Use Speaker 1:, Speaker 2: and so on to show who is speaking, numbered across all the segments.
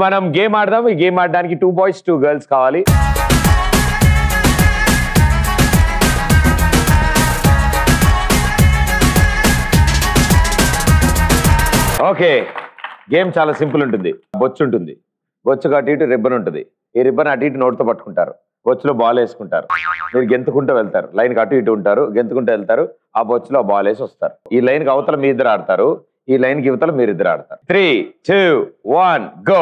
Speaker 1: మనం గేమ్ ఆడదాం ఈ గేమ్ ఆడడానికి టూ బాయ్స్ టూ గర్ల్స్ కావాలి ఓకే గేమ్ చాలా సింపుల్ ఉంటుంది బొచ్చు ఉంటుంది బొచ్చుకు అటు ఇటు రిబ్బన్ ఉంటుంది ఈ రిబ్బన్ అటు ఇటు నోటితో పట్టుకుంటారు బొచ్చులో బాల్ వేసుకుంటారు మీరు గెంతుకుంటూ వెళ్తారు లైన్కి అటు ఇటు ఉంటారు గెంతుకుంటూ వెళ్తారు ఆ బొచ్చులో బాల్ వేసి వస్తారు ఈ లైన్కి అవతల మీ ఇద్దరు ఆడతారు ఈ లైన్కి ఇవతల మీరు ఇద్దరు ఆడతారు three two one go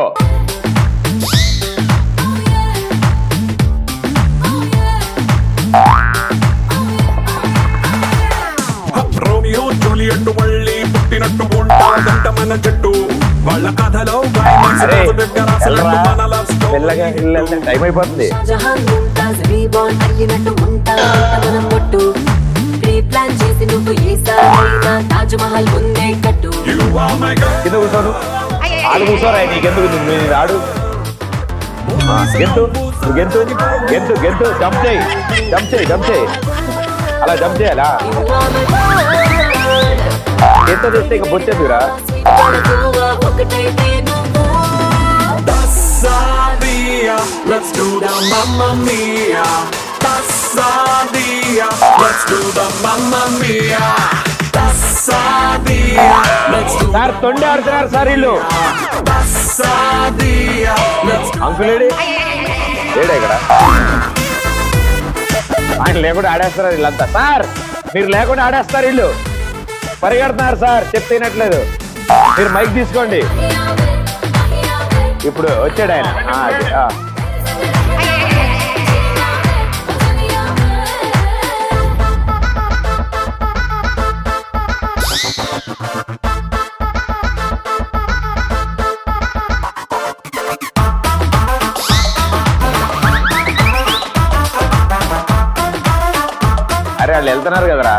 Speaker 2: Romeo Juliet మళ్ళీ పుట్టినట్టు ఉంటాదంట మన జట్టు వాళ్ళ కథలో climax
Speaker 1: అరే
Speaker 2: రోజు దగ్గర అసలు
Speaker 1: వెళ్ళరా.
Speaker 2: మన love story
Speaker 1: మెల్లగా వెళ్ళాలి టైం అయిపోతుంది
Speaker 3: జహాన్ ముంతాజ్ రీబాండ్ అయ్యినట్టు ఉంటా మనం ఒట్టు ప్రీ ప్లాన్ చేసి నువ్వు ఈసారైనా తాజ్ మహల్ ముందే కట్టు
Speaker 2: You are my girl.
Speaker 1: కింద కూర్చోను ఆడు కూర్చోరా నీకెందుకు నువ్వు నేను ఆడు ఆ, గెంతు నువ్వు గెంతు గెంతు గెంతు జంప్ చేయి జంప్ చేయి జంప్ చేయి అలా జంప్ చేయాలా
Speaker 3: You are my world.
Speaker 1: గెంతు తెస్తే ఇక బొచ్చేదిరా
Speaker 3: మనకుగా ఒకటైతే నువ్వు
Speaker 2: Tassadia, let's do the mamma mia. Tassadia, let's do the mamma mia. Tassadia, let's do
Speaker 1: sir తొండి ఆడుతున్నారు సార్ వీళ్ళు
Speaker 2: Tassadia, let's do
Speaker 1: అంకులేడి లేడా ఇక్కడ ఆయన లేకుండా ఆడేస్తారు వీళ్ళంతా సార్ మీరు లేకుండా ఆడేస్తారు వీళ్ళు పరిగెడుతున్నారు సార్ చెప్తేనట్లేదు మీరు మైక్ తీసుకోండి ఇప్పుడు వచ్చాడు ఆయన ఆ, అది, ఆ. అరే వాళ్ళు వెళ్తున్నారు కదరా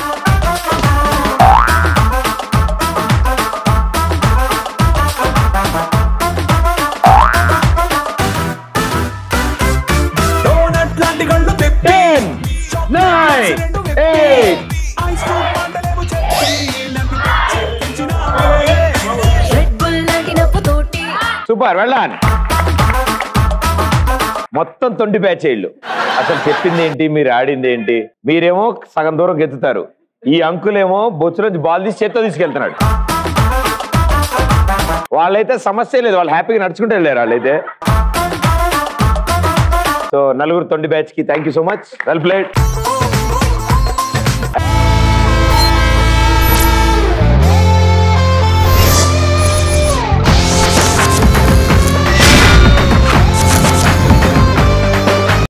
Speaker 2: డోనట్ లాంటి కళ్ళు తిప్పి
Speaker 1: ten nine eight
Speaker 2: ice cream పంటలేమో చెప్పి
Speaker 3: రెడ్ బుల్ లాంటి నవ్వు తోటి
Speaker 1: సూపర్ వెళ్ళాను మొత్తం తొండి బ్యాచ్ వీళ్ళు అసలు చెప్పింది ఏంటి మీరు ఆడింది ఏంటి మీరేమో సగం దూరం గెత్తుతారు ఈ అంకులేమో బొచ్చులోంచి బాల్ తీసి చేత్తో తీసుకెళ్తున్నాడు వాళ్ళైతే సమస్య లేదు వాళ్ళు హ్యాపీగా నడుచుకుంటూ వెళ్ళారు వాళ్ళైతే సో నలుగురు తొండి బ్యాచ్ కి thank you so much well played